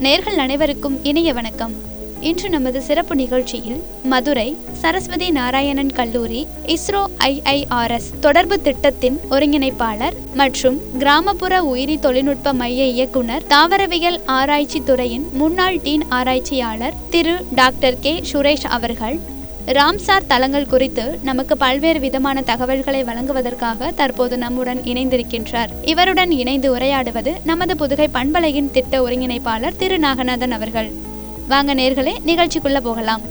நேர்கள் அனைவருக்கும் இனிய வணக்கம் இன்று நமது சிறப்பு நிகழ்ச்சியில் மதுரை சரஸ்வதி நாராயணன் கல்லூரி இஸ்ரோ ஐஐஆர்எஸ் தொடர்பு திட்டத்தின் ஒருங்கிணைப்பாளர் மற்றும் கிராமப்புற உயிரி தொழில்நுட்ப மைய இயக்குனர் தாவரவியல் ஆராய்ச்சி துறையின் முன்னாள் டீன் ஆராய்ச்சியாளர் திரு டாக்டர் கே சுரேஷ் அவர்கள் ராம்சார் தலங்கள் குறித்து நமக்கு பல்வேறு விதமான தகவல்களை வழங்குவதற்காக தற்போது நம்முடன் இணைந்திருக்கின்றார் இவருடன் இணைந்து உரையாடுவது நமது புதுகை பண்பலையின் திட்ட ஒருங்கிணைப்பாளர் திரு நாகநாதன் அவர்கள் வாங்க நேர்களே நிகழ்ச்சிக்குள்ள போகலாம்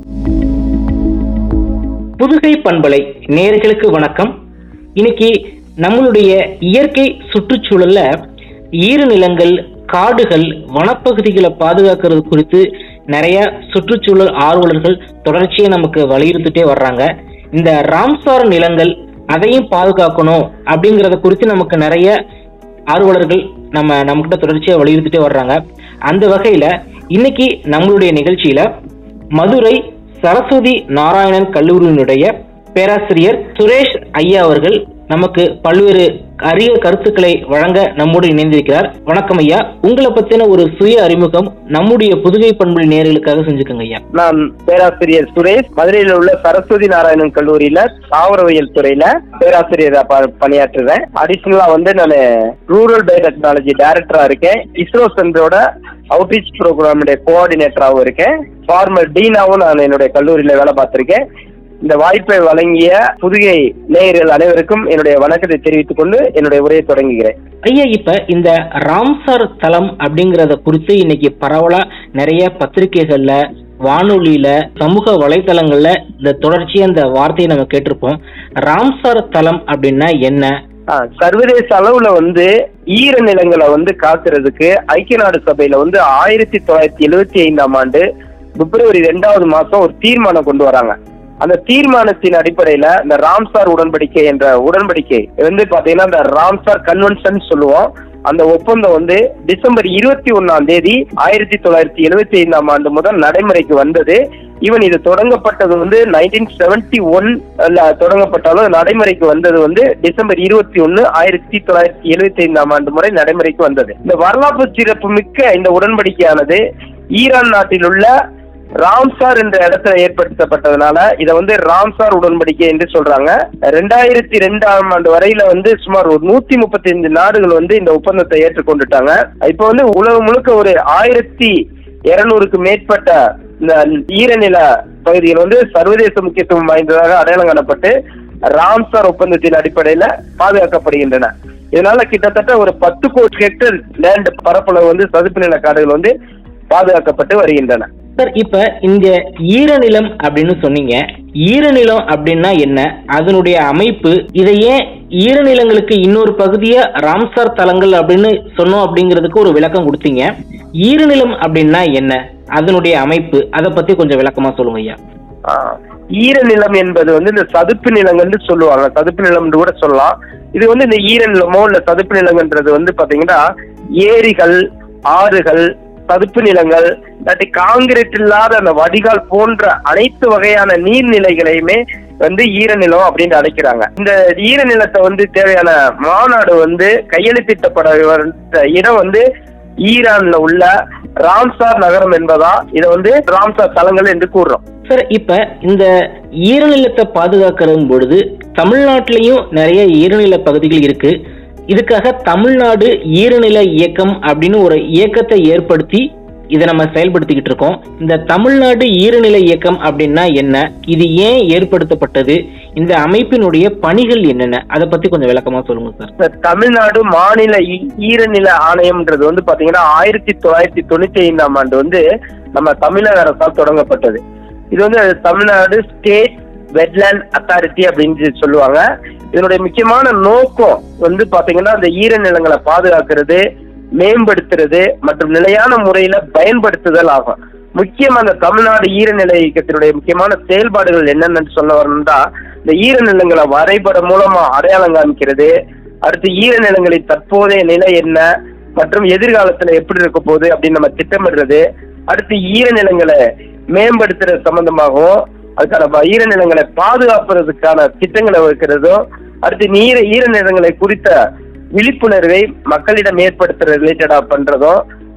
புதுகை பண்பலை நேர்களுக்கு வணக்கம் இன்னைக்கு நம்மளுடைய இயற்கை சுற்றுச்சூழல்ல ஈரநிலங்கள் காடுகள் வனப்பகுதிகளை பாதுகாக்கிறது குறித்து நிறைய சுற்றுச்சூழல் ஆர்வலர்கள் தொடர்ச்சியா நமக்கு வலியுறுத்திட்டே வர்றாங்க இந்த ராம்சார் நிலங்கள் அதையும் பாதுகாக்கணும் அப்படிங்கறத குறித்து நமக்கு நிறைய ஆர்வலர்கள் நம்ம நம்மகிட்ட தொடர்ச்சியா வலியுறுத்திட்டே வர்றாங்க அந்த வகையில இன்னைக்கு நம்மளுடைய நிகழ்ச்சியில மதுரை சரஸ்வதி நாராயணன் கல்லூரியினுடைய பேராசிரியர் சுரேஷ் ஐயா அவர்கள் நமக்கு பல்வேறு அரிய கருத்துக்களை வழங்க நம்மோடு இணைந்திருக்கிறார் வணக்கம் ஐயா உங்களை பத்தின ஒரு சுய அறிமுகம் நம்முடைய புதுகை பண்புலி நேர்களுக்காக செஞ்சுக்கோங்க ஐயா நான் பேராசிரியர் சுரேஷ் மதுரையில் உள்ள சரஸ்வதி நாராயணன் கல்லூரியில தாவரவியல் துறையில பேராசிரியரா ப- பணியாற்றுறேன் அடிஷனலா வந்து நான் ரூரல் பயோடெக்னாலஜி டைரக்டரா இருக்கேன் இஸ்ரோ சென்டரோட அவுட்ரீச் ப்ரோக்ராமுடைய கோஆர்டினேட்டராகவும் இருக்கேன் ஃபார்மர் டீனாவும் நான் என்னுடைய கல்லூரியில வேலை பார்த்திருக்கேன் இந்த வாய்ப்பை வழங்கிய புதுகை நேயர்கள் அனைவருக்கும் என்னுடைய வணக்கத்தை தெரிவித்துக் கொண்டு என்னுடைய உரையை தொடங்குகிறேன் ஐயா இப்ப இந்த ராம்சார் தலம் அப்படிங்கறத குறித்து இன்னைக்கு பரவலா நிறைய பத்திரிகைகள்ல வானொலியில சமூக வலைத்தளங்கள்ல இந்த தொடர்ச்சியா இந்த வார்த்தையை நம்ம கேட்டிருப்போம் ராம்சார் தலம் அப்படின்னா என்ன ஆ, சர்வதேச அளவுல வந்து ஈர நிலங்களை வந்து காக்கிறதுக்கு ஐக்கிய நாடு சபையில வந்து ஆயிரத்தி தொள்ளாயிரத்தி எழுவத்தி ஐந்தாம் ஆண்டு பிப்ரவரி ரெண்டாவது மாசம் ஒரு தீர்மானம் கொண்டு வராங்க அந்த தீர்மானத்தின் அடிப்படையில இந்த ராம்சார் உடன்படிக்கை என்ற உடன்படிக்கை வந்து பாத்தீங்கன்னா இந்த ராம்சார் கன்வென்ஷன் சொல்லுவோம் அந்த ஒப்பந்தம் வந்து டிசம்பர் இருபத்தி ஒன்னாம் தேதி ஆயிரத்தி தொள்ளாயிரத்தி எழுவத்தி ஐந்தாம் ஆண்டு முதல் நடைமுறைக்கு வந்தது ஈவன் இது தொடங்கப்பட்டது வந்து நைன்டீன் செவன்டி ஒன் தொடங்கப்பட்டாலும் நடைமுறைக்கு வந்தது வந்து டிசம்பர் இருபத்தி ஒன்னு ஆயிரத்தி தொள்ளாயிரத்தி எழுவத்தி ஐந்தாம் ஆண்டு முறை நடைமுறைக்கு வந்தது இந்த வரலாற்று சிறப்பு மிக்க இந்த உடன்படிக்கையானது ஈரான் நாட்டில் உள்ள ராம்சார் என்ற இடத்துல ஏற்படுத்தப்பட்டதுனால இதை வந்து ராம்சார் உடன்படிக்கை என்று சொல்றாங்க ரெண்டாயிரத்தி ரெண்டாம் ஆண்டு வரையில வந்து சுமார் ஒரு நூத்தி முப்பத்தி ஐந்து நாடுகள் வந்து இந்த ஒப்பந்தத்தை ஏற்றுக்கொண்டுட்டாங்க இப்போ வந்து உலகம் முழுக்க ஒரு ஆயிரத்தி இருநூறுக்கு மேற்பட்ட இந்த ஈரநில பகுதிகள் வந்து சர்வதேச முக்கியத்துவம் வாய்ந்ததாக அடையாளம் காணப்பட்டு ராம்சார் ஒப்பந்தத்தின் அடிப்படையில பாதுகாக்கப்படுகின்றன இதனால கிட்டத்தட்ட ஒரு பத்து கோடி ஹெக்டர் லேண்ட் பரப்பளவு வந்து சதுப்பு நில காடுகள் வந்து பாதுகாக்கப்பட்டு வருகின்றன சார் இப்ப இந்த ஈரநிலம் அப்படின்னு சொன்னீங்க ஈரநிலம் அப்படின்னா என்ன அதனுடைய அமைப்பு இதை ஏன் ஈரநிலங்களுக்கு இன்னொரு பகுதியா ராம்சார் தலங்கள் அப்படின்னு சொன்னோம் அப்படிங்கிறதுக்கு ஒரு விளக்கம் கொடுத்தீங்க ஈரநிலம் அப்படின்னா என்ன அதனுடைய அமைப்பு அதை பத்தி கொஞ்சம் விளக்கமா சொல்லுங்க ஐயா ஆ, ஈரநிலம் என்பது வந்து இந்த சதுப்பு நிலங்கள்னு சொல்லுவாங்க சதுப்பு நிலம்னு கூட சொல்லலாம் இது வந்து இந்த ஈரநிலமோ இல்ல சதுப்பு நிலங்கன்றது வந்து பாத்தீங்கன்னா ஏரிகள் ஆறுகள் சதுப்பு நிலங்கள் இல்லாட்டி காங்கிரீட் இல்லாத அந்த வடிகால் போன்ற அனைத்து வகையான நீர்நிலைகளையுமே வந்து ஈரநிலம் அப்படின்னு அழைக்கிறாங்க இந்த ஈரநிலத்தை வந்து தேவையான மாநாடு வந்து கையெழுத்திட்டப்பட வந்த இடம் வந்து ஈரான்ல உள்ள ராம்சார் நகரம் என்பதா இதை வந்து ராம்சார் தலங்கள் என்று கூறுறோம் சார் இப்ப இந்த ஈரநிலத்தை பாதுகாக்கிற பொழுது தமிழ்நாட்டிலையும் நிறைய ஈரநில பகுதிகள் இருக்கு இதுக்காக தமிழ்நாடு ஈரநில இயக்கம் அப்படின்னு ஒரு இயக்கத்தை ஏற்படுத்தி இதை நம்ம செயல்படுத்திக்கிட்டு இருக்கோம் இந்த தமிழ்நாடு ஈரநில இயக்கம் அப்படின்னா என்ன இது ஏன் ஏற்படுத்தப்பட்டது இந்த அமைப்பினுடைய பணிகள் என்னென்ன அதை பத்தி கொஞ்சம் விளக்கமா சொல்லுங்க சார் இந்த தமிழ்நாடு மாநில ஈ- ஈரநில ஆணையம்ன்றது வந்து பாத்தீங்கன்னா ஆயிரத்தி தொள்ளாயிரத்தி தொண்ணூத்தி ஐந்தாம் ஆண்டு வந்து நம்ம தமிழக அரசால் தொடங்கப்பட்டது இது வந்து தமிழ்நாடு ஸ்டேட் வெட்லேண்ட் அத்தாரிட்டி அப்படின்னு சொல்லுவாங்க இதனுடைய முக்கியமான நோக்கம் வந்து பாத்தீங்கன்னா இந்த ஈரநிலங்களை பாதுகாக்கிறது மேம்படுத்துறது மற்றும் நிலையான முறையில பயன்படுத்துதல் ஆகும் முக்கியமா அந்த தமிழ்நாடு ஈரநில இயக்கத்தினுடைய முக்கியமான செயல்பாடுகள் என்னென்னு சொல்ல வரணும்னா இந்த ஈரநிலங்களை வரைபடம் மூலமா அடையாளம் காமிக்கிறது அடுத்து ஈரநிலங்களின் தற்போதைய நிலை என்ன மற்றும் எதிர்காலத்துல எப்படி இருக்க போகுது அப்படின்னு நம்ம திட்டமிடுறது அடுத்து ஈரநிலங்களை மேம்படுத்துறது சம்பந்தமாகவும் அதுக்கான ப- ஈரநிலங்களை பாதுகாப்புறதுக்கான திட்டங்களை வைக்கிறதும் அடுத்து நீர ஈரநிலங்களை குறித்த விழிப்புணர்வை மக்களிடம் ஏற்படுத்துற ரிலேட்டடா பண்றதும்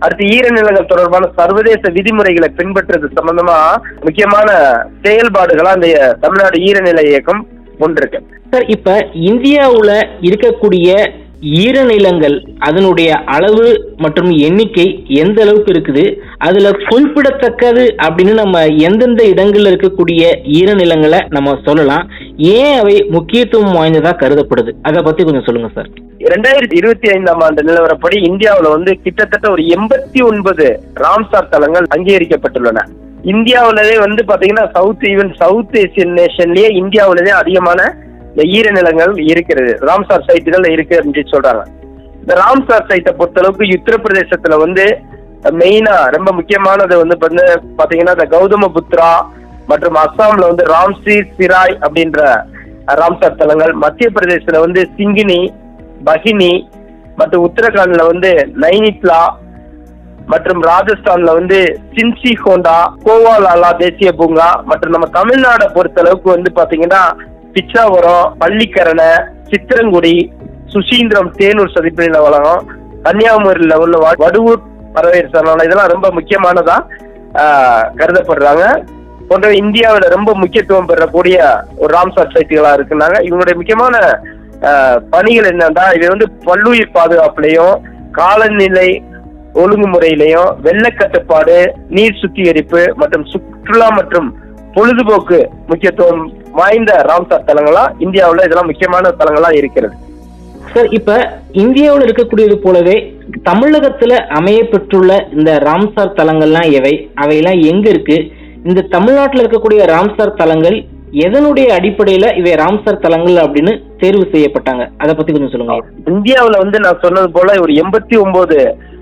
அடுத்து ஈரநிலங்கள் தொடர்பான சர்வதேச விதிமுறைகளை பின்பற்றுறது சம்பந்தமா முக்கியமான செயல்பாடுகளா இந்த தமிழ்நாடு ஈரநில இயக்கம் கொண்டிருக்கு சார் இப்ப இந்தியாவுல இருக்கக்கூடிய ஈரநிலங்கள் அதனுடைய அளவு மற்றும் எண்ணிக்கை எந்த அளவுக்கு இருக்குது அதுல குறிப்பிடத்தக்கது அப்படின்னு நம்ம எந்தெந்த இடங்கள்ல இருக்கக்கூடிய ஈரநிலங்களை நம்ம சொல்லலாம் ஏன் அவை முக்கியத்துவம் வாய்ந்ததா கருதப்படுது அதை பத்தி கொஞ்சம் சொல்லுங்க சார் ரெண்டாயிரத்தி இருபத்தி ஐந்தாம் ஆண்டு நிலவரப்படி இந்தியாவுல வந்து கிட்டத்தட்ட ஒரு எண்பத்தி ஒன்பது ராம்சார் தலங்கள் அங்கீகரிக்கப்பட்டுள்ளன இந்தியாவிலே வந்து பாத்தீங்கன்னா சவுத் ஈவன் சவுத் ஏசியன் நேஷன்லயே இந்தியாவிலே அதிகமான இந்த ஈரநிலங்கள் இருக்கிறது ராம்சார் சைட்டுகள் இருக்கு அப்படின்னு சொல்றாங்க இந்த ராம்சார் சைட்டை பொறுத்தளவுக்கு உத்தரப்பிரதேசத்துல வந்து மெயினா ரொம்ப முக்கியமானது வந்து வந்து பாத்தீங்கன்னா இந்த கௌதம புத்ரா மற்றும் அஸ்ஸாம்ல வந்து ராம்சி சிராய் அப்படின்ற ராம்சார் தலங்கள் மத்திய பிரதேசத்துல வந்து சிங்கினி பஹினி மற்றும் உத்தரகாண்ட்ல வந்து நைனித்லா மற்றும் ராஜஸ்தான்ல வந்து சின்சி ஹோண்டா கோவாலாலா தேசிய பூங்கா மற்றும் நம்ம தமிழ்நாடை பொறுத்த அளவுக்கு வந்து பாத்தீங்கன்னா பிச்சாவரம் பள்ளிக்கரணை சித்திரங்குடி சுசீந்திரம் தேனூர் சதிப்பின வளகம் கன்னியாகுமரியில உள்ள வ- வடுவூர் பறவை சரணாலயம் இதெல்லாம் ரொம்ப முக்கியமானதா ஆஹ், கருதப்படுறாங்க போன்ற இந்தியாவில் ரொம்ப முக்கியத்துவம் பெறக்கூடிய ஒரு ராம்சார் சைட்டுகளா இருக்குனாங்க இவங்களுடைய முக்கியமான ஆஹ், பணிகள் என்னன்னா இது வந்து பல்லுயிர் பாதுகாப்புலையும் காலநிலை ஒழுங்குமுறையிலையும் வெள்ள கட்டுப்பாடு நீர் சுத்திகரிப்பு மற்றும் சுற்றுலா மற்றும் பொழுதுபோக்கு முக்கியத்துவம் வாய்ந்த ராம்சார் தலங்களா இந்தியாவுல இதெல்லாம் முக்கியமான தலங்களா இருக்கிறது சார் இப்ப இந்தியாவில் இருக்கக்கூடியது போலவே தமிழகத்துல அமைய பெற்றுள்ள இந்த ராம்சார் தலங்கள்லாம் எவை அவையெல்லாம் எங்க இருக்கு இந்த தமிழ்நாட்டில் இருக்கக்கூடிய ராம்சார் தலங்கள் எதனுடைய அடிப்படையில இவை ராம்சார் தலங்கள் அப்படின்னு தேர்வு செய்யப்பட்டாங்க அதை பத்தி கொஞ்சம் சொல்லுங்க இந்தியாவுல வந்து நான் சொன்னது போல ஒரு எண்பத்தி ஒன்பது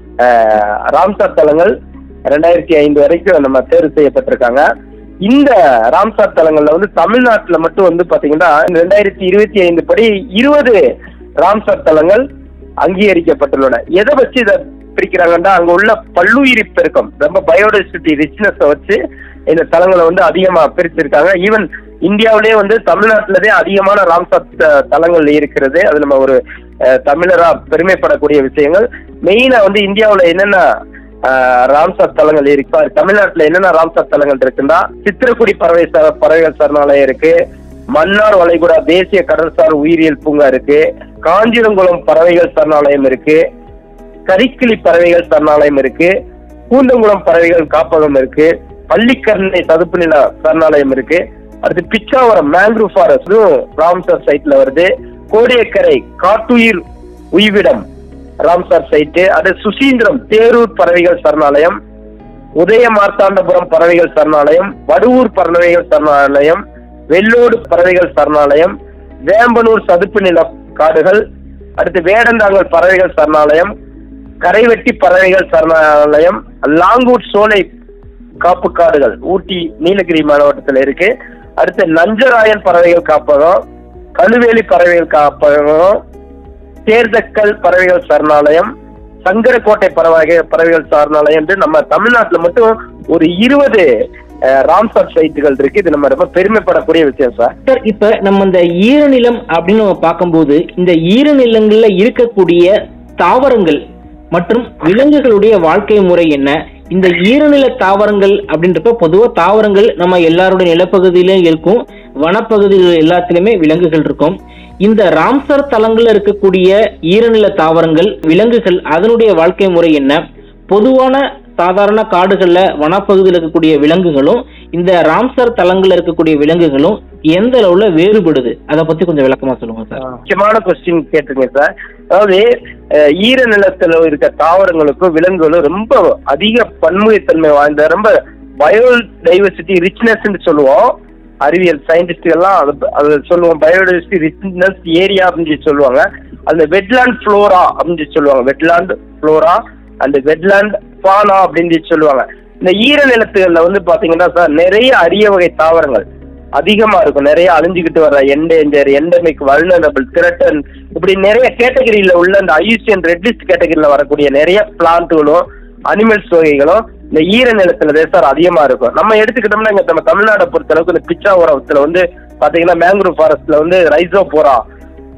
ராம்சார் தலங்கள் ரெண்டாயிரத்தி ஐந்து வரைக்கும் நம்ம தேர்வு செய்யப்பட்டிருக்காங்க இந்த ராம்சார் தலங்கள்ல வந்து தமிழ்நாட்டுல மட்டும் வந்து பாத்தீங்கன்னா ரெண்டாயிரத்தி இருபத்தி ஐந்து படி இருபது ராம்சார் தலங்கள் அங்கீகரிக்கப்பட்டுள்ளன எதை வச்சு இதை பிரிக்கிறாங்கன்னா அங்க உள்ள பல்லுயிரி பெருக்கம் ரொம்ப பயோடைவர்சிட்டி ரிச்னஸ் வச்சு இந்த தலங்களை வந்து அதிகமா பிரிச்சிருக்காங்க ஈவன் இந்தியாவிலேயே வந்து தமிழ்நாட்டிலதே அதிகமான ராம்சார் த- தலங்கள் இருக்கிறது அது நம்ம ஒரு அஹ், தமிழரா பெருமைப்படக்கூடிய விஷயங்கள் மெயினா வந்து இந்தியாவுல என்னென்ன ஆஹ் ராம்சார் தலங்கள் இருக்கு பாரு, தமிழ்நாட்டுல என்னென்ன ராம்சார் தலங்கள் இருக்குன்னா சித்திரக்குடி பறவை ச- பறவைகள் சரணாலயம் இருக்கு மன்னார் வளைகுடா தேசிய கடல்சார் உயிரியல் பூங்கா இருக்கு காஞ்சிரங்குளம் பறவைகள் சரணாலயம் இருக்கு கரிக்கிளி பறவைகள் சரணாலயம் இருக்கு கூந்தங்குளம் பறவைகள் காப்பகம் இருக்கு பள்ளிக்கரணை சதுப்பு நில சரணாலயம் இருக்கு அடுத்து பிச்சாவரம் மேங்க்ரூவ் ஃபாரஸ்டும் ராம்சார் சைட்ல வருது கோடியக்கரை காட்டுயிர் உய்விடம் ராம்சார் சைட்டு அது சுசீந்திரம் தேரூர் பறவைகள் சரணாலயம் உதய மார்த்தாண்டபுரம் பறவைகள் சரணாலயம் வடுவூர் பறவைகள் சரணாலயம் வெள்ளோடு பறவைகள் சரணாலயம் வேம்பனூர் சதுப்பு நில காடுகள் அடுத்து வேடந்தாங்கல் பறவைகள் சரணாலயம் கரைவெட்டி பறவைகள் சரணாலயம் லாங்கூட் சோலை காப்பு காடுகள் ஊட்டி நீலகிரி மாவட்டத்தில் இருக்கு அடுத்து நஞ்சராயன் பறவைகள் காப்பகம் கழுவேலி பறவைகள் காப்பகம் தேர்தக்கல் பறவைகள் சரணாலயம் சங்கரக்கோட்டை பறவை பறவைகள் சரணாலயம் என்று நம்ம தமிழ்நாட்டுல மட்டும் ஒரு இருபது ராம்சார் சைட்டுகள் இருக்கு இது நம்ம ரொம்ப பெருமைப்படக்கூடிய விஷயம் சார் சார் இப்ப நம்ம இந்த ஈரநிலம் அப்படின்னு நம்ம பார்க்கும்போது இந்த ஈரநிலங்கள்ல இருக்கக்கூடிய தாவரங்கள் மற்றும் விலங்குகளுடைய வாழ்க்கை முறை என்ன இந்த ஈரநில தாவரங்கள் அப்படின்றப்ப பொதுவா தாவரங்கள் நம்ம எல்லாருடைய நிலப்பகுதியிலும் இருக்கும் வனப்பகுதிகள் எல்லாத்துலயுமே விலங்குகள் இருக்கும் இந்த ராம்சர் தலங்கள்ல இருக்கக்கூடிய ஈரநில தாவரங்கள் விலங்குகள் அதனுடைய வாழ்க்கை முறை என்ன பொதுவான சாதாரண காடுகள்ல வனப்பகுதியில் இருக்கக்கூடிய விலங்குகளும் இந்த ராம்சர் தலங்கள்ல இருக்கக்கூடிய விலங்குகளும் எந்த அளவுல வேறுபடுது அதை பத்தி கொஞ்சம் விளக்கமா சொல்லுங்க சார் முக்கியமான கொஸ்டின் கேட்டிருங்க சார் அதாவது அஹ், ஈர நிலத்துல இருக்க தாவரங்களுக்கும் விலங்குகளும் ரொம்ப அதிக பன்முகத்தன்மை வாய்ந்த ரொம்ப பயோடைவர்சிட்டி ரிச்னஸ் சொல்லுவோம் அறிவியல் சயின்டிஸ்ட் எல்லாம் அது அது சொல்லுவோம் பயோடைவர்சிட்டி ரிச்னஸ் ஏரியா அப்படின்னு சொல்லி சொல்லுவாங்க அந்த வெட்லாண்ட் ஃப்ளோரா அப்படின்னு சொல்லி சொல்லுவாங்க wetland flora and wetland fauna அப்படின்னு சொல்லி சொல்லுவாங்க இந்த ஈர நிலத்துகள்ல வந்து பாத்தீங்கன்னா சார் நிறைய அரிய வகை தாவரங்கள் அதிகமா இருக்கும் நிறைய அழிஞ்சுக்கிட்டு வர்ற எண்டேஞ்சர் எண்டமிக் வல்னரபிள் திரட்டன் இப்படி நிறைய கேட்டகரியில உள்ள இந்த ஐயூசியன் ரெட் லிஸ்ட் கேட்டகரியில வரக்கூடிய நிறைய பிளான்ட்டுகளும் அனிமல்ஸ் வகைகளும் இந்த ஈர நிலத்துல தான் சார் அதிகமா இருக்கும் நம்ம எடுத்துக்கிட்டோம்னா இங்க நம்ம தமிழ்நாடை பொறுத்த அளவுக்கு இந்த பிச்சாவரத்துல வந்து பாத்தீங்கன்னா மேங்க்ரூவ் ஃபாரஸ்ட்ல வந்து ரைசோபோரா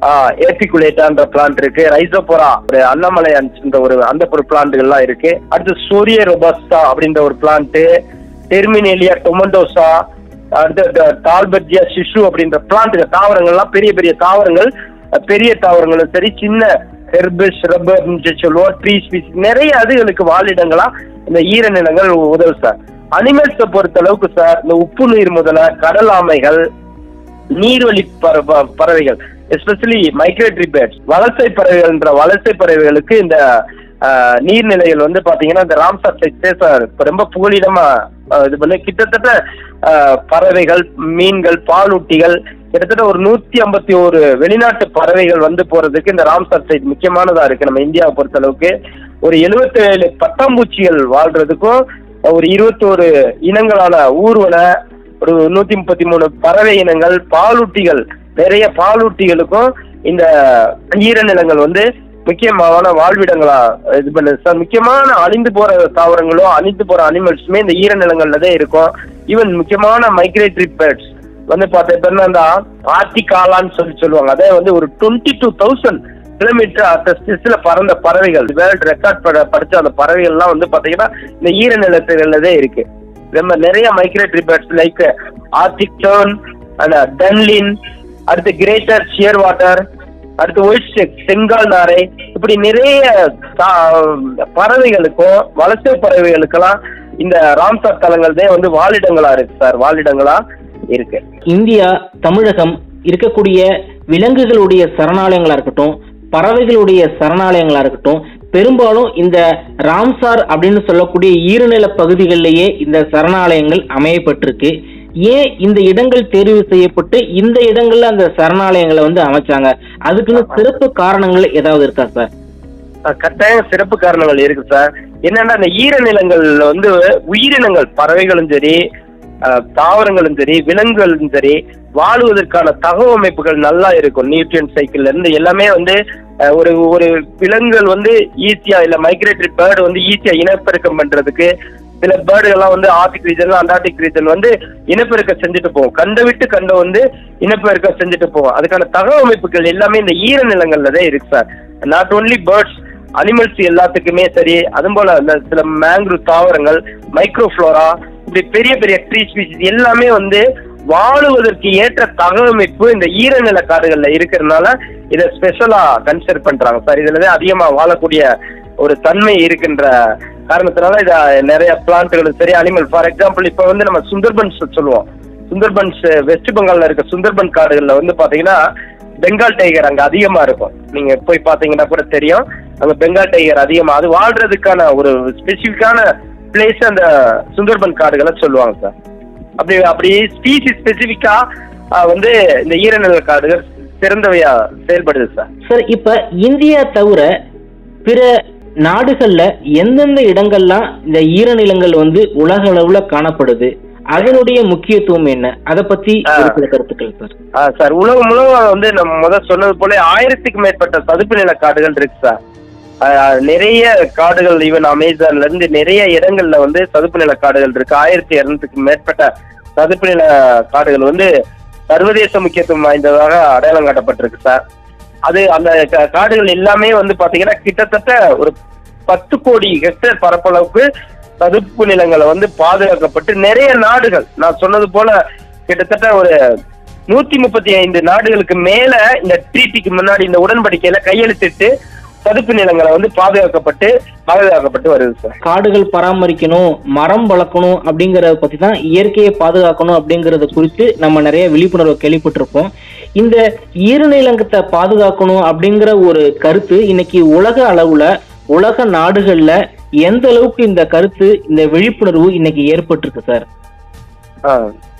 ஏபிகுலேட்டான்ற பிளான்ட் இருக்கு ரைசோபோரா ஒரு அண்ணாமலை என்ற ஒரு அந்த ஒரு பிளான்ட்கள்லாம் இருக்கு அடுத்து சூரிய ரொபஸ்டா அப்படின்ற ஒரு பிளான்ட் டெர்மினேலியா டொமண்டோசா அடுத்து டால்பர்ஜியா சிசு அப்படின்ற பிளான்ட்டுகள் தாவரங்கள்லாம் பெரிய பெரிய தாவரங்கள் அஹ், பெரிய தாவரங்களும் சரி சின்ன ஹெர்பு ஷ்ரப் சொல்லுவோம் ட்ரீ ஸ்பீஸ் நிறைய அதுகளுக்கு வாழிடங்களா இந்த ஈரநிலங்கள் உதவு சார் அனிமல்ஸை பொறுத்த அளவுக்கு சார் இந்த உப்பு நீர் முதல கடல் ஆமைகள் நீர்வழி பற- ப- பறவைகள் எஸ்பெஷலி மைக்ரேட்டரி பேர்ட்ஸ் வலசை பறவைகள்ன்ற வலசை பறவைகளுக்கு இந்த ஆஹ், நீர்நிலைகள் வந்து பாத்தீங்கன்னா இந்த ராம்சார் சைட்ஸே சார் இப்ப ரொம்ப புகலிடமா ஆஹ், இது பண்ணி கிட்டத்தட்ட ஆஹ், பறவைகள் மீன்கள் பாலூட்டிகள் கிட்டத்தட்ட ஒரு நூத்தி ஐம்பத்தி ஒரு வெளிநாட்டு பறவைகள் வந்து போறதுக்கு இந்த ராம்சார் சைட் முக்கியமானதா இருக்கு நம்ம இந்தியாவை பொறுத்த அளவுக்கு ஒரு 77 பட்டாம்பூச்சிகள் வாழ்றதுக்கும் ஒரு இருபத்தோரு இனங்களான ஊர்வன ஒரு நூத்தி முப்பத்தி மூணு பறவை இனங்கள் பாலூட்டிகள் நிறைய பாலூட்டிகளுக்கும் இந்த ஈரநிலங்கள் வந்து முக்கியமான வாழ்விடங்களா இது பண்ணுது சார் முக்கியமான அழிந்து போற தாவரங்களும் அழிந்து போற அனிமல்ஸுமே இந்த ஈரநிலங்கள்ல தான் இருக்கும் ஈவன் முக்கியமான மைக்ரேட்டரி பேர்ட்ஸ் வந்து பார்த்தீங்கன்னா இந்த ஆர்டிகாலான்னு சொல்லி சொல்லுவாங்க அதே வந்து ஒரு டுவெண்ட்டி டூ தௌசண்ட் கிலோமீட்டர் அட்ல பறந்த பறவைகள் வேர்ல்ட் ரெக்கார்ட் படிச்ச அந்த பறவைகள்லாம் வந்து பாத்தீங்கன்னா இந்த ஈரநிலத்துகள்ல தான் இருக்கு நம்ம நிறைய migratory birds like Arctic tern dunlin அடுத்து கிரேட்டர் ஷியர் வாட்டர் அடுத்து ஒயிட் ஸ்டெக் செங்கால் நாரை இப்படி நிறைய தா- பறவைகளுக்கும் வலசை பறவைகளுக்கெல்லாம் இந்த ராம்சார் தலங்கள் தான் வந்து வாழிடங்களா இருக்கு சார் வாழிடங்களா இருக்கு இந்தியா தமிழகம் இருக்கக்கூடிய விலங்குகளுடைய சரணாலயங்களா இருக்கட்டும் பறவைகளுடைய சரணாலயங்களா இருக்கட்டும் பெரும்பாலும் இந்த ராம்சார் அப்படின்னு சொல்லக்கூடிய ஈரநில பகுதிகளிலேயே இந்த சரணாலயங்கள் அமையப்பட்டிருக்கு ஏன் இந்த இடங்கள் தேர்வு செய்யப்பட்டு இந்த இடங்கள்ல அந்த சரணாலயங்களை வந்து அமைச்சாங்க அதுக்குன்னு சிறப்பு காரணங்கள் ஏதாவது இருக்கா சார் அஹ் கட்டாயம் சிறப்பு காரணங்கள் இருக்கு சார் என்னன்னா அந்த ஈரநிலங்கள்ல வந்து உயிரினங்கள் பறவைகளும் சரி அஹ் தாவரங்களும் சரி விலங்குகளும் சரி வாழுவதற்கான தகவமைப்புகள் நல்லா இருக்கும் நியூட்ரியன் சைக்கிள்ல இருந்து எல்லாமே வந்து அஹ், ஒரு ஒரு விலங்குகள் வந்து ஈஸியா இல்ல மைக்ரேட்டரி பேர்டு வந்து ஈஸியா இனப்பெருக்கம் பண்றதுக்கு சில பேர்டுகள்லாம் வந்து ஆர்டிக் ரீஜன் அண்டார்டிக் ரீஜன் வந்து இனப்பெருக்கம் செஞ்சுட்டு போகும் கண்ட விட்டு கண்ட வந்து இனப்பெருக்கம் செஞ்சுட்டு போகும் அதுக்கான தகவமைப்புகள் எல்லாமே இந்த ஈரநிலங்கள்ல தான் இருக்கு sir not only birds animals எல்லாத்துக்குமே சரி அதுவும் போல இந்த சில மேங்க்ரூவ் தாவரங்கள் மைக்ரோஃப்ளோரா இப்படி பெரிய பெரிய ட்ரீ ஸ்பீசிஸ் எல்லாமே வந்து வாழுவதற்கு ஏற்ற தகவமைப்பு இந்த ஈரநில காடுகள்ல இருக்கிறதுனால இதை ஸ்பெஷலா கன்சிடர் பண்றாங்க சார் இதுல தான் அதிகமா வாழக்கூடிய ஒரு தன்மை இருக்கின்ற காரணத்தினால இத நிறைய பிளான்ட்டுகளும் சரி அனிமல் ஃபார் எக்ஸாம்பிள் இப்ப வந்து நம்ம சுந்தர்பன்ஸ் சொல்லுவோம் சுந்தர்பன்ஸ் வெஸ்ட் பெங்கால்ல இருக்க சுந்தர்பன் காடுகள்ல வந்து பாத்தீங்கன்னா பெங்கால் டைகர் அங்க அதிகமா இருக்கும் நீங்க போய் பாத்தீங்கன்னா கூட தெரியும் அங்க பெங்கால் டைகர் அதிகமா அது வாழ்றதுக்கான ஒரு ஸ்பெசிஃபிக்கான பிளேஸ் அந்த சுந்தர்பன் காடுகளை சொல்லுவாங்க சார் அப்படி அப்படி ஸ்பீசி ஸ்பெசிஃபிக்கா வந்து இந்த ஈரநில காடுகள் சிறந்தவையா செயல்படுது சார் சார் இப்ப இந்தியா தவிர பிற நாடுகள்ல எந்தெந்த இடங்கள்லாம் இந்த ஈரநிலங்கள் வந்து உலக அளவுல காணப்படுது அதனுடைய முக்கியத்துவம் என்ன அதை பத்தி ஆ. ஒரு சில கருத்துக்கள் சார் ஆ சார் உலகம் முழுவதும் வந்து நம்ம முதல் சொன்னது போல ஆயிரத்துக்கும் மேற்பட்ட சதுப்பு நில காடுகள் இருக்கு சார் ஆ, நிறைய காடுகள் ஈவன் அமேசான்ல இருந்து நிறைய இடங்கள்ல வந்து சதுப்பு நில காடுகள் இருக்கு ஆயிரத்தி இருநூறுக்கும் மேற்பட்ட சதுப்பு நில காடுகள் வந்து சர்வதேச முக்கியத்துவம் வாய்ந்ததாக அடையாளம் காட்டப்பட்டிருக்கு சார் அது அந்த கா- காடுகள் எல்லாமே வந்து பாத்தீங்கன்னா கிட்டத்தட்ட ஒரு பத்து கோடி ஹெக்டேர் பரப்பளவுக்கு சதுப்பு நிலங்களை வந்து பாதுகாக்கப்பட்டு நிறைய நாடுகள் நான் சொன்னது போல கிட்டத்தட்ட ஒரு நூத்தி முப்பத்தி ஐந்து நாடுகளுக்கு மேல இந்த ட்ரீட்டிக்கு முன்னாடி இந்த உடன்படிக்கையில கையெழுத்திட்டு சதுப்பு நிலங்களை வந்து பாதுகாக்கப்பட்டு பாதுகாக்கப்பட்டு வருது சார் காடுகள் பராமரிக்கணும் மரம் வளர்க்கணும் அப்படிங்கறத பத்தி தான் இயற்கையை பாதுகாக்கணும் அப்படிங்கறது குறித்து நம்ம நிறைய விழிப்புணர்வு கேள்விப்பட்டிருப்போம் இந்த ஈரநிலங்கத்தை பாதுகாக்கணும் அப்படிங்கிற ஒரு கருத்து இன்னைக்கு உலக அளவுல உலக நாடுகள்ல எந்த அளவுக்கு இந்த கருத்து இந்த விழிப்புணர்வு இன்னைக்கு ஏற்பட்டிருக்கு சார் ஆ.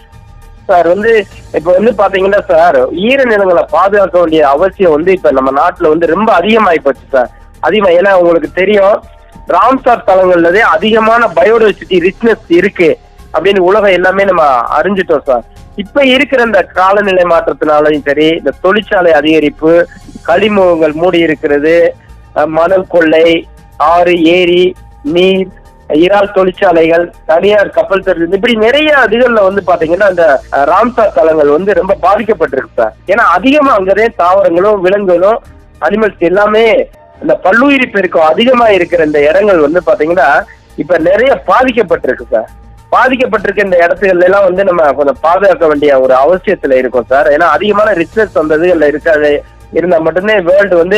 சார் வந்து இப்ப வந்து பாத்தீங்கன்னா சார் ஈரநிலங்களை பாதுகாக்க வேண்டிய அவசியம் வந்து இப்ப நம்ம நாட்டுல வந்து ரொம்ப அதிகமாயி போச்சு சார் அதிகமா ஏன்னா உங்களுக்கு தெரியும் ராம்சார் தலங்கள்லதே அதிகமான பயோடைவர்சிட்டி ரிச்னஸ் இருக்கு அப்படின்னு உலகம் எல்லாமே நம்ம அறிஞ்சிட்டோம் சார் இப்ப இருக்கிற இந்த காலநிலை மாற்றத்தினாலையும் சரி இந்த தொழிற்சாலை அதிகரிப்பு கழிமுகங்கள் மூடி இருக்கிறது அஹ், மணல் கொள்ளை ஆறு ஏரி நீர் இறால் தொழிற்சாலைகள் தனியார் கப்பல் தருது இப்படி நிறைய இதுகள்ல வந்து பாத்தீங்கன்னா அந்த அஹ், ராம்சார் தலங்கள் வந்து ரொம்ப பாதிக்கப்பட்டிருக்கு சார் ஏன்னா அதிகமா அங்கதான் தாவரங்களும் விலங்குகளும் அனிமல்ஸ் எல்லாமே இந்த பல்லுயிரி பெருக்கம் அதிகமா இருக்கிற இந்த இடங்கள் வந்து பாத்தீங்கன்னா இப்ப நிறைய பாதிக்கப்பட்டிருக்கு சார் பாதிக்கப்பட்டிருக்க இந்த இடத்துல எல்லாம் வந்து நம்ம கொஞ்சம் பாதுகாக்க வேண்டிய ஒரு அவசியத்துல இருக்கும் சார் ஏன்னா அதிகமான ரிசர்ச் அந்த இதுகள்ல இருக்காது இருந்தா மட்டும்தான் வேர்ல்டு வந்து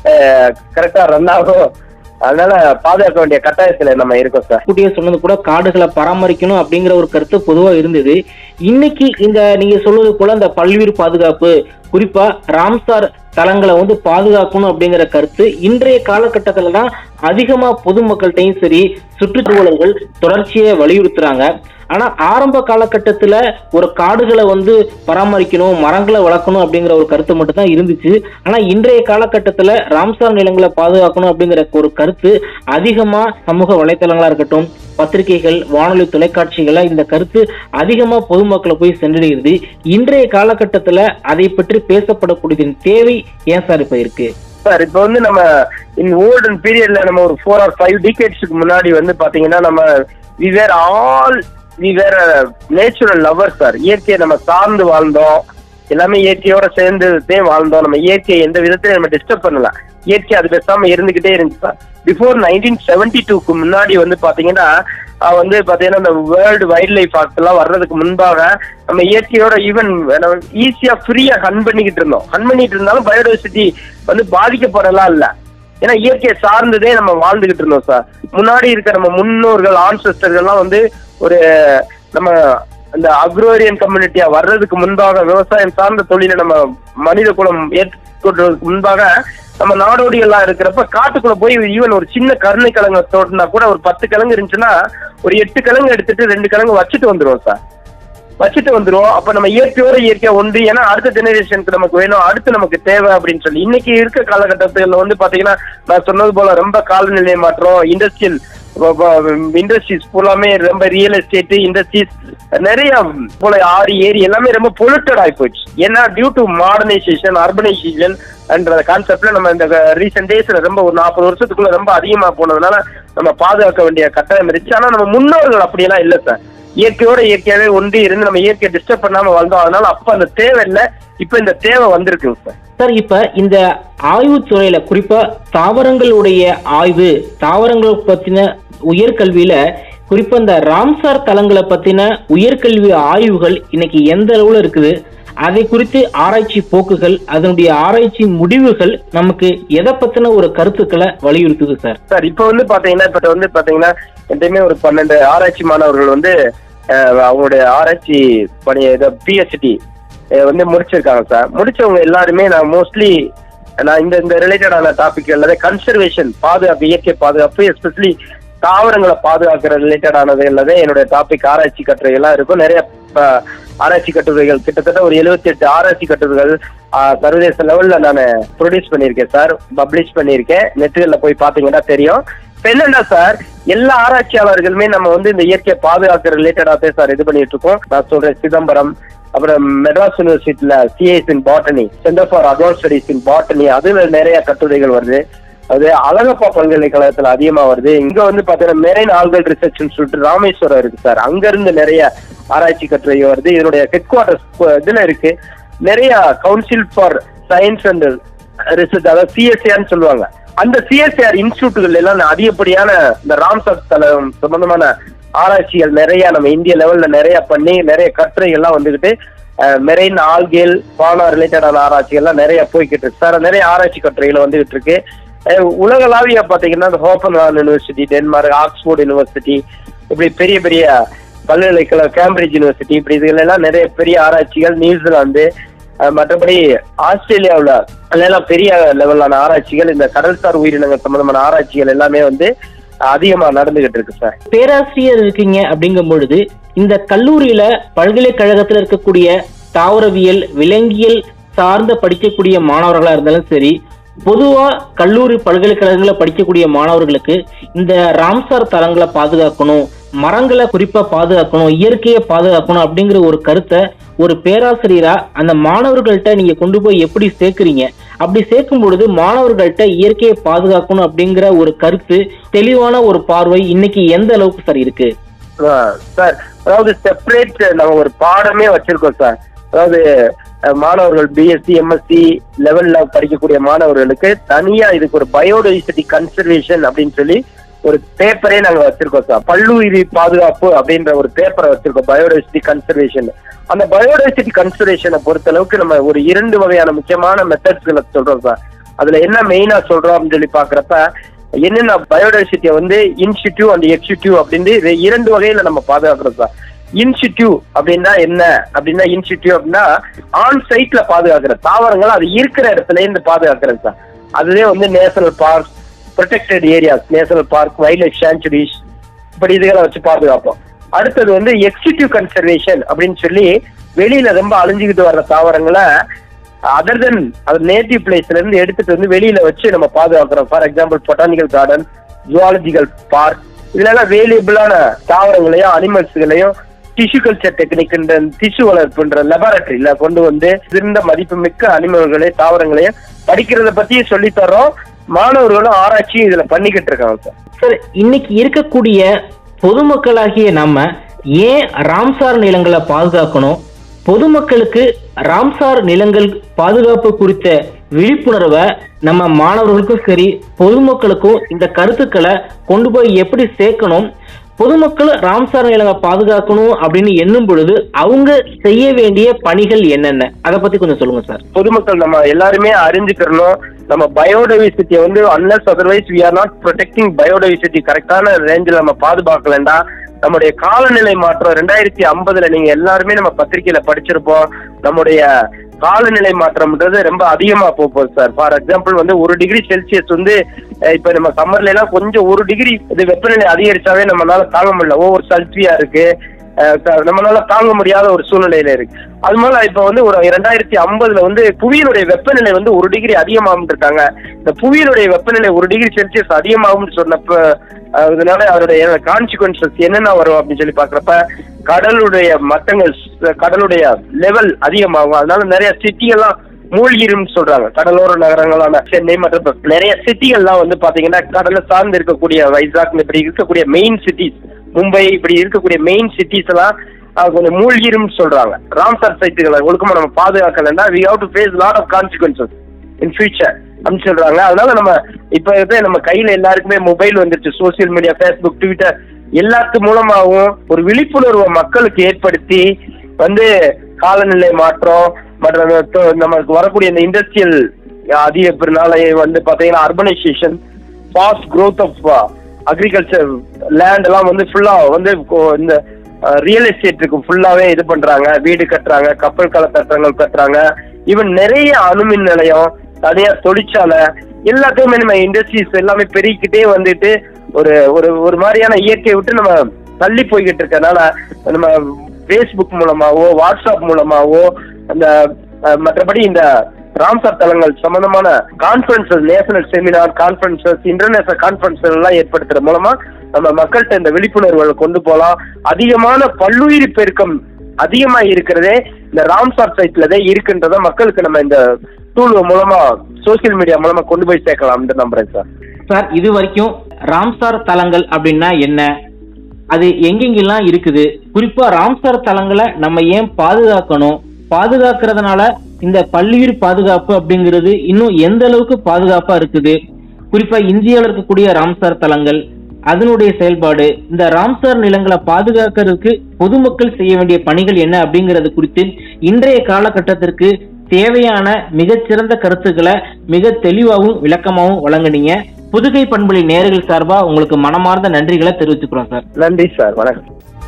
கரெக்டா ரன் ஆகும் அதனால பாதுகாக்க வேண்டிய கட்டாயத்துல நம்ம இருக்கோம் சார் கூட்டிய சொன்னது கூட காடுகளை பராமரிக்கணும் அப்படிங்கிற ஒரு கருத்து பொதுவா இருந்தது இன்னைக்கு இந்த நீங்க சொல்றது போல இந்த பல்லுயிர் பாதுகாப்பு குறிப்பா ராம்சார் தலங்களை வந்து பாதுகாக்கணும் அப்படிங்கிற கருத்து இன்றைய காலகட்டத்துல தான் அதிகமா பொதுமக்கள்கிட்டையும் சரி சுற்றுச்சூழல்கள் தொடர்ச்சியை வலியுறுத்துறாங்க ஆனா ஆரம்ப காலகட்டத்துல ஒரு காடுகளை வந்து பராமரிக்கணும் மரங்களை வளர்க்கணும் அப்படிங்கிற ஒரு கருத்து மட்டும் தான் இருந்துச்சு ஆனா இன்றைய காலகட்டத்துல ராம்சார் நிலங்களை பாதுகாக்கணும் அப்படிங்கிற ஒரு கருத்து அதிகமா சமூக வலைத்தளங்களா இருக்கட்டும் பத்திரிகைகள் வானொலி தொலைக்காட்சிகள்ல இந்த கருத்து அதிகமா பொதுமக்களை போய் சென்றடைகிறது இன்றைய காலகட்டத்துல அதை பற்றி பேசப்படக்கூடியதின் தேவை ஏன் சார் இப்ப இருக்கு சார் இப்போ வந்து நம்ம இன் ஓல்டன் பீரியட்ல நம்ம ஒரு ஃபோர் ஆர் ஃபைவ் டிகேட்ஸ்க்கு முன்னாடி வந்து பாத்தீங்கன்னா நம்ம we were all we were natural lover sir இயற்கையை நம்ம சார்ந்து வாழ்ந்தோம் எல்லாமே இயற்கையோட சேர்ந்துட்டே வாழ்ந்தோம் நம்ம இயற்கையை எந்த விதத்திலும் நம்ம டிஸ்டர்ப் பண்ணல இயற்கை அது பேசாம இருந்துகிட்டே இருந்துச்சு சார் பிஃபோர் நைன்டீன் செவன்டி டூக்கு முன்னாடி வந்து பாத்தீங்கன்னா அஹ் வந்து பாத்தீங்கன்னா இந்த வேர்ல்டு வைல்ட் லைஃப் ஆக்ட் எல்லாம் வர்றதுக்கு முன்பாக நம்ம இயற்கையோட ஈவன் ஈஸியா ஃப்ரீயா ஹன் பண்ணிக்கிட்டு இருந்தோம் ஹன் பண்ணிட்டு இருந்தாலும் பயோடைவர்சிட்டி வந்து பாதிக்கப்படலாம் இல்ல ஏன்னா இயற்கையை சார்ந்ததே நம்ம வாழ்ந்துகிட்டு இருந்தோம் சார் முன்னாடி இருக்க நம்ம முன்னோர்கள் ஆன்செஸ்டர்கள்லாம் வந்து ஒரு நம்ம இந்த அக்ரோரியன் கம்யூனிட்டியா வர்றதுக்கு முன்பாக விவசாயம் சார்ந்த தொழிலை நம்ம மனித குலம் ஏற்றுக்கொள்றதுக்கு முன்பாக நம்ம நாடோடிகள்லாம் இருக்கிறப்ப காட்டுக்குள்ள போய் ஈவன் ஒரு சின்ன கருணை கிழங்கு தோட்டினா கூட ஒரு பத்து கிழங்கு இருந்துச்சுன்னா ஒரு எட்டு கிழங்கு எடுத்துட்டு ரெண்டு கிழங்கு வச்சுட்டு வந்துருவோம் சார் வச்சுட்டு வந்துருவோம் அப்ப நம்ம இயற்கையோட இயற்கையா ஒன்று ஏன்னா அடுத்த ஜெனரேஷனுக்கு நமக்கு வேணும் அடுத்து நமக்கு தேவை அப்படின்னு சொல்லி இன்னைக்கு இருக்க காலகட்டத்துல வந்து பாத்தீங்கன்னா நான் சொன்னது போல ரொம்ப காலநிலை மாற்றம் இண்டஸ்ட்ரியல் இண்டஸ்ட்ரீஸ் ஃபுல்லாமே ரொம்ப ரியல் எஸ்டேட் இண்டஸ்ட்ரீஸ் நிறைய போல ஆறு ஏரி எல்லாமே ரொம்ப பொலுட்டட் ஆகி போச்சு ஏன்னா டியூ டு மாடர்னைசேஷன் அர்பனைசேஷன் என்ற கான்செப்ட்ல நம்ம இந்த ரீசெண்ட் டேஸ்ல ரொம்ப ஒரு நாற்பது வருஷத்துக்குள்ள ரொம்ப அதிகமா போனதுனால நம்ம பாதுகாக்க வேண்டிய கட்டாயம் இருந்துச்சு ஆனா நம்ம முன்னோர்கள் அப்படியெல்லாம் இல்ல சார் இயற்கையோட இயற்கையாவே ஒன்றி இருந்து நம்ம இயற்கையை டிஸ்டர்ப் பண்ணாம வந்தோம் அதனால அப்ப அந்த தேவை இல்ல இப்ப இந்த தேவை வந்திருக்குங்க சார் சார் இப்ப இந்த ஆய்வுத்துறையில குறிப்பா தாவரங்களுடைய ஆய்வு தாவரங்களை பத்தின உயர்கல்வியில குறிப்பா இந்த ராம்சார் தலங்களை பத்தின உயர்கல்வி ஆய்வுகள் இன்னைக்கு எந்த அளவுல இருக்குது அதை குறித்து ஆராய்ச்சி போக்குகள் அதனுடைய ஆராய்ச்சி முடிவுகள் நமக்கு எதை பத்தின ஒரு கருத்துக்களை வலியுறுத்துது சார் சார் இப்போ வந்து பாத்தீங்கன்னா இப்ப வந்து பாத்தீங்கன்னா எப்பயுமே ஒரு பன்னெண்டு ஆராய்ச்சி மாணவர்கள் வந்து அஹ், அவங்களுடைய ஆராய்ச்சி பணி பிஹெச்டி வந்து முடிச்சிருக்காங்க சார் முடிச்சவங்க எல்லாருமே நான் மோஸ்ட்லி நான் இந்த இந்த ரிலேட்டடான டாபிக் எல்லாமே கன்சர்வேஷன் பாதுகாப்பு இயற்கை பாதுகாப்பு எஸ்பெஷலி தாவரங்களை பாதுகாக்கிற ரிலேட்டடானது எல்லாமே என்னுடைய டாபிக் ஆராய்ச்சி கட்டுரை எல்லாம் இருக்கும் நிறைய அஹ், ஆராய்ச்சி கட்டுரைகள் கிட்டத்தட்ட ஒரு 78 எட்டு ஆராய்ச்சி கட்டுரைகள் அஹ், சர்வதேச லெவல்ல நான் ப்ரொடியூஸ் பண்ணியிருக்கேன் சார் பப்ளிஷ் பண்ணியிருக்கேன் நெட்டுகள்ல போய் பாத்தீங்கன்னா தெரியும் இப்ப என்னன்னா சார் எல்லா ஆராய்ச்சியாளர்களுமே நம்ம வந்து இந்த இயற்கையை பாதுகாக்கிற ரிலேட்டடா தான் சார் இது பண்ணிட்டு இருக்கோம் நான் சொல்றேன் சிதம்பரம் அப்புறம் மெட்ராஸ் யூனிவர்சிட்டியில CS in botany centre for advance studies in botany அதுல நிறைய கட்டுரைகள் வருது அது அழகப்பா பல்கலைக்கழகத்துல அதிகமா வருது இங்க வந்து பாத்தீங்கன்னா marine algal research institute Rameswaram இருக்கு சார் அங்க இருந்து நிறைய ஆராய்ச்சி கட்டுரை வருது இதனுடைய ஹெட் குவார்டர்ஸ் இதுல இருக்கு நிறைய council for science and research அதாவது சிஎஸ்ஏன்னு சொல்லுவாங்க அந்த சிஎஸ்ஏஆர் இன்ஸ்டியூட்டுகள் எல்லாம் அதிகப்படியான இந்த ராம்சர் தலம் சம்பந்தமான ஆராய்ச்சிகள் நிறைய நம்ம இந்திய லெவல்ல நிறைய பண்ணி நிறைய கட்டுரைகள்லாம் வந்துகிட்டு மெரைன் ஆல்கேல் பானா ரிலேட்டடான ஆராய்ச்சிகள்லாம் நிறைய போய்கிட்டு இருக்கு சார் நிறைய ஆராய்ச்சி கட்டுரைகள் வந்துகிட்டு இருக்கு அஹ் உலகளாவிய பாத்தீங்கன்னா இந்த ஹோப்பன்ஹால் யூனிவர்சிட்டி டென்மார்க் ஆக்ஸ்போர்ட் யூனிவர்சிட்டி இப்படி பெரிய பெரிய பல்கலைக்கழக கேம்பிரிட்ஜ் யூனிவர்சிட்டி இப்படி இதுல எல்லாம் நிறைய பெரிய ஆராய்ச்சிகள் நியூசிலாந்து அஹ் மற்றபடி ஆஸ்திரேலியாவுல எல்லாம் பெரிய லெவலான ஆராய்ச்சிகள் இந்த கடல்சார் உயிரினங்கள் சம்பந்தமான ஆராய்ச்சிகள் எல்லாமே வந்து அதிகமா நடந்துகிட்டு இருக்கு சார் பேராசிரியர் இருக்கீங்க அப்படிங்கும் பொழுது இந்த கல்லூரியில பல்கலைக்கழகத்துல இருக்கக்கூடிய தாவரவியல் விலங்கியல் சார்ந்த படிக்கக்கூடிய மாணவர்களா இருந்தாலும் சரி பொதுவா கல்லூரி பல்கலைக்கழகங்களை படிக்கக்கூடிய மாணவர்களுக்கு இந்த ராம்சார் தலங்களை பாதுகாக்கணும் மரங்களை குறிப்பா பாதுகாக்கணும் இயற்கையை பாதுகாக்கணும் அப்படிங்கிற ஒரு கருத்தை ஒரு பேராசிரியரா அந்த மாணவர்கள்ட்ட நீங்க கொண்டு போய் எப்படி சேர்க்கறீங்க அப்படி சேர்க்கும் பொழுது மாணவர்கள்ட்ட இயற்கையை பாதுகாக்கணும் அப்படிங்கிற ஒரு கருத்து தெளிவான ஒரு பார்வை இன்னைக்கு எந்த அளவுக்கு சார் இருக்கு சார் அதாவது செப்பரேட் நம்ம ஒரு பாடமே வச்சிருக்கோம் சார் அதாவது அஹ், மாணவர்கள் பிஎஸ்சி எம்எஸ்சி லெவல்ல படிக்கக்கூடிய மாணவர்களுக்கு தனியா இதுக்கு ஒரு பயோடைவர்சிட்டி கன்சர்வேஷன் அப்படின்னு சொல்லி ஒரு பேப்பரே நாங்க வச்சிருக்கோம் சார் பல்லுயிரி பாதுகாப்பு அப்படின்ற ஒரு பேப்பரை வச்சிருக்கோம் பயோடைவர்சிட்டி கன்சர்வேஷன் அந்த பயோடைவர்சிட்டி கன்சர்வேஷனை பொறுத்த அளவுக்கு நம்ம ஒரு இரண்டு வகையான முக்கியமான மெத்தட்ஸ்களை சொல்றோம் சார் அதுல என்ன மெயினா சொல்றோம் அப்படின்னு சொல்லி பாக்குறப்ப என்னென்ன பயோடைவர்சிட்டியை வந்து இன்ஸ்டிடியூ அண்ட் எக்ஸிடியூ அப்படின்னு இது இரண்டு வகையில நம்ம பாதுகாக்கிறோம் சார் இன்ஸ்டிடியூ அப்படின்னா என்ன அப்படின்னா இன்ஸ்டிடியூ அப்படின்னா ஆன் சைட்ல பாதுகாக்கிற தாவரங்களை அது இருக்கிற இடத்துல இருந்து பாதுகாக்கிறது சார் அதுவே வந்து national park protected areas national park wildlife sanctuaries இப்படி இதுகளை வச்சு பாதுகாப்போம் அடுத்தது வந்து எக்ஸிடியூ கன்சர்வேஷன் அப்படின்னு சொல்லி வெளியில ரொம்ப அழிஞ்சுக்கிட்டு வர்ற தாவரங்களை அதர் தென் அது நேட்டிவ் பிளேஸ்ல இருந்து எடுத்துட்டு வந்து வெளியில வச்சு நம்ம பாதுகாக்கிறோம் for example botanical garden zoological park இதுல எல்லாம் வேலியபிளான தாவரங்களையும் அனிமல்ஸ்களையும் டிஷ்யூ கல்ச்சர் டெக்னிக்ன்ற திசு வளர்ப்புன்ற லெபார்டரியில கொண்டு வந்து சிறந்த மதிப்புமிக்க அனிமல்களை தாவரங்களையும் படிக்கிறத பத்தியும் சொல்லித் தர்றோம் மாணவர்களும் ஆராய்ச்சியும் இதுல பண்ணிக்கிட்டு இருக்காங்க சார் சார் இன்னைக்கு இருக்கக்கூடிய பொதுமக்களாகிய நம்ம ஏன் ராம்சார் நிலங்களை பாதுகாக்கணும் பொதுமக்களுக்கு ராம்சார் நிலங்கள் பாதுகாப்பு குறித்த விழிப்புணர்வை நம்ம மாணவர்களுக்கும் சரி பொதுமக்களுக்கும் இந்த கருத்துக்களை கொண்டு போய் எப்படி சேர்க்கணும் பொதுமக்கள் ராம்சார் நிலங்களை பாதுகாக்கணும் அப்படின்னு எண்ணும் பொழுது அவங்க செய்ய வேண்டிய பணிகள் என்னென்ன அதை பத்தி கொஞ்சம் சொல்லுங்க சார் பொதுமக்கள் நம்ம எல்லாருமே அறிஞ்சுக்கிறணும் நம்ம பயோடைவர்சிட்டியை வந்து unless otherwise we are not protecting biodiversity கரெக்டான ரேஞ்சில் நம்ம பாதுகாக்கலண்டா நம்முடைய காலநிலை மாற்றம் ரெண்டாயிரத்தி ஐம்பதுல நீங்க எல்லாருமே நம்ம பத்திரிக்கையில படிச்சிருப்போம் நம்முடைய காலநிலை மாற்றம்ன்றது ரொம்ப அதிகமா போக போகுது சார் ஃபார் எக்ஸாம்பிள் வந்து ஒரு டிகிரி செல்சியஸ் வந்து அஹ், இப்ப நம்ம சம்மர்ல எல்லாம் கொஞ்சம் ஒரு டிகிரி இது வெப்பநிலை அதிகரிச்சாவே நம்மளால தாங்க முடியல ஓவர் சல்ஃபியா இருக்கு அஹ் க- நம்மளால தாங்க முடியாத ஒரு சூழ்நிலையில இருக்கு அது மாதிரி இப்ப வந்து ஒரு இரண்டாயிரத்தி ஐம்பதுல வந்து புவியினுடைய வெப்பநிலை வந்து ஒரு டிகிரி அதிகமாகும் இருக்காங்க இந்த புவியினுடைய வெப்பநிலை ஒரு டிகிரி செல்சியஸ் அதிகமாகும்னு சொன்னப்ப அஹ், இதனால அதனுடைய கான்சிக்வன்சஸ் என்னென்ன வரும் அப்படின்னு சொல்லி பாக்குறப்ப கடலுடைய மட்டங்கள் ஸ்- கடலுடைய லெவல் அதிகமாகும் அதனால நிறைய சிட்டி எல்லாம் மூழ்கிரும்னு சொல்றாங்க கடலோர நகரங்களான சென்னை மற்றும் நிறைய சிட்டிகள்லாம் வந்து பாத்தீங்கன்னா கடலை சார்ந்து இருக்கக்கூடிய வைசாக் இப்படி இருக்கக்கூடிய மெயின் சிட்டிஸ் மும்பை இப்படி இருக்கக்கூடிய மெயின் சிட்டிஸ் எல்லாம் அஹ், கொஞ்சம் மூழ்கிரும்னு சொல்றாங்க ராம்சார் சைட்டுகளை ஒழுக்கமா நம்ம பாதுகாக்கலன்னா we have to face lot of consequences in future அப்படின்னு சொல்றாங்க அதனால நம்ம இப்ப வந்து நம்ம கையில எல்லாருக்குமே மொபைல் வந்துருச்சு சோசியல் மீடியா ஃபேஸ்புக் ட்விட்டர் எல்லாத்து மூலமாகவும் ஒரு விழிப்புணர்வை மக்களுக்கு ஏற்படுத்தி வந்து காலநிலை மாற்றம் மற்றும் அந்த தொ- நமக்கு வரக்கூடிய இந்த இண்டஸ்ட்ரியல் அதிகரிப்பினால வந்து பாத்தீங்கன்னா urbanisation fast growth of agriculture land எல்லாம் வந்து ஃபுல்லா வந்து கொ- இந்த ரியல் எஸ்டேட்டுக்கு ஃபுல்லாவே இது பண்றாங்க வீடு கட்டுறாங்க கப்பல் கல கட்டடங்கள் கட்டுறாங்க ஈவன் நிறைய அணுமின் நிலையம் தனியார் தொழிற்சாலை எல்லாத்தையுமே நம்ம இண்டஸ்ட்ரீஸ் எல்லாமே பெருகிக்கிட்டே வந்துட்டு ஒரு ஒரு ஒரு மாதிரியான இயற்கையை விட்டு நம்ம தள்ளி போய்கிட்டு இருக்கறனால நம்ம ஃபேஸ்புக் மூலமாவோ வாட்ஸ்அப் மூலமாவோ அந்த அஹ், மற்றபடி இந்த ராம்சார் தளங்கள் சம்பந்தமான conferences national seminar conferences international conferences எல்லாம் ஏற்படுத்துற மூலமா நம்ம மக்கள்கிட்ட இந்த விழிப்புணர்வுகளை கொண்டு போகலாம் அதிகமான பல்லுயிரி பெருக்கம் அதிகமா இருக்கிறதே இந்த ராம்சார் சைட்ல தான் இருக்குன்றத மக்களுக்கு நம்ம இந்த டூல் மூலமா சோசியல் மீடியா மூலமா கொண்டு போய் சேர்க்கலாம்னு நம்புறேன் சார் சார் இது வரைக்கும் ராம்சார் தலங்கள் அப்படின்னா என்ன அது எங்கெங்கெல்லாம் இருக்குது குறிப்பா ராம்சார் தலங்களை நம்ம ஏன் பாதுகாக்கணும் பாதுகாக்கிறதுனால இந்த பல்லுயிர் பாதுகாப்பு அப்படிங்கிறது இன்னும் எந்த அளவுக்கு பாதுகாப்பா இருக்குது குறிப்பா இந்தியாவில் இருக்கக்கூடிய ராம்சார் தலங்கள் அதனுடைய செயல்பாடு இந்த ராம்சார் நிலங்களை பாதுகாக்கிறதுக்கு பொதுமக்கள் செய்ய வேண்டிய பணிகள் என்ன அப்படிங்கிறது குறித்து இன்றைய காலகட்டத்திற்கு தேவையான மிகச்சிறந்த கருத்துக்களை மிக தெளிவாகவும் விளக்கமாகவும் வழங்குனீங்க புதுகை பண்புலி நேர்கள் சார்பா உங்களுக்கு மனமார்ந்த நன்றிகளை தெரிவிச்சுக்கிறோம் சார் நன்றி சார் வணக்கம்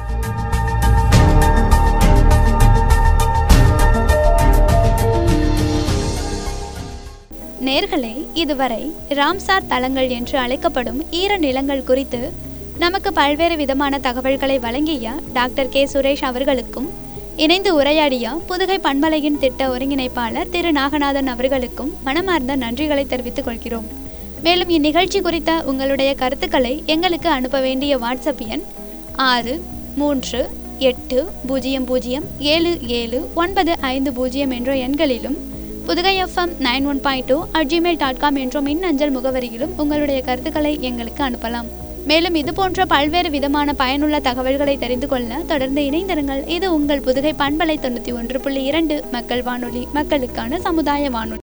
நேர்களே இதுவரை ராம்சார் தலங்கள் என்று அழைக்கப்படும் ஈர நிலங்கள் குறித்து நமக்கு பல்வேறு விதமான தகவல்களை வழங்கிய டாக்டர் கே சுரேஷ் அவர்களுக்கும் இணைந்து உரையாடிய புதுகை பண்பலையின் திட்ட ஒருங்கிணைப்பாளர் திரு நாகநாதன் அவர்களுக்கும் மனமார்ந்த நன்றிகளை தெரிவித்துக் கொள்கிறோம் மேலும் இந்நிகழ்ச்சி குறித்த உங்களுடைய கருத்துக்களை எங்களுக்கு அனுப்ப வேண்டிய வாட்ஸ்அப் எண் ஆறு மூன்று எட்டு பூஜ்ஜியம் பூஜ்ஜியம் ஏழு ஏழு ஒன்பது ஐந்து பூஜ்ஜியம் என்ற எண்களிலும் Pudugai FM nine one point two at Gmail dot com என்ற மின் அஞ்சல் முகவரியிலும் உங்களுடைய கருத்துக்களை எங்களுக்கு அனுப்பலாம் மேலும் இது போன்ற பல்வேறு விதமான பயனுள்ள தகவல்களை தெரிந்து கொள்ள தொடர்ந்து இணைந்திருங்கள் இது உங்கள் புதுகை பண்பலை தொண்ணூற்றி ஒன்று புள்ளி இரண்டு மக்கள் வானொலி மக்களுக்கான சமுதாய வானொலி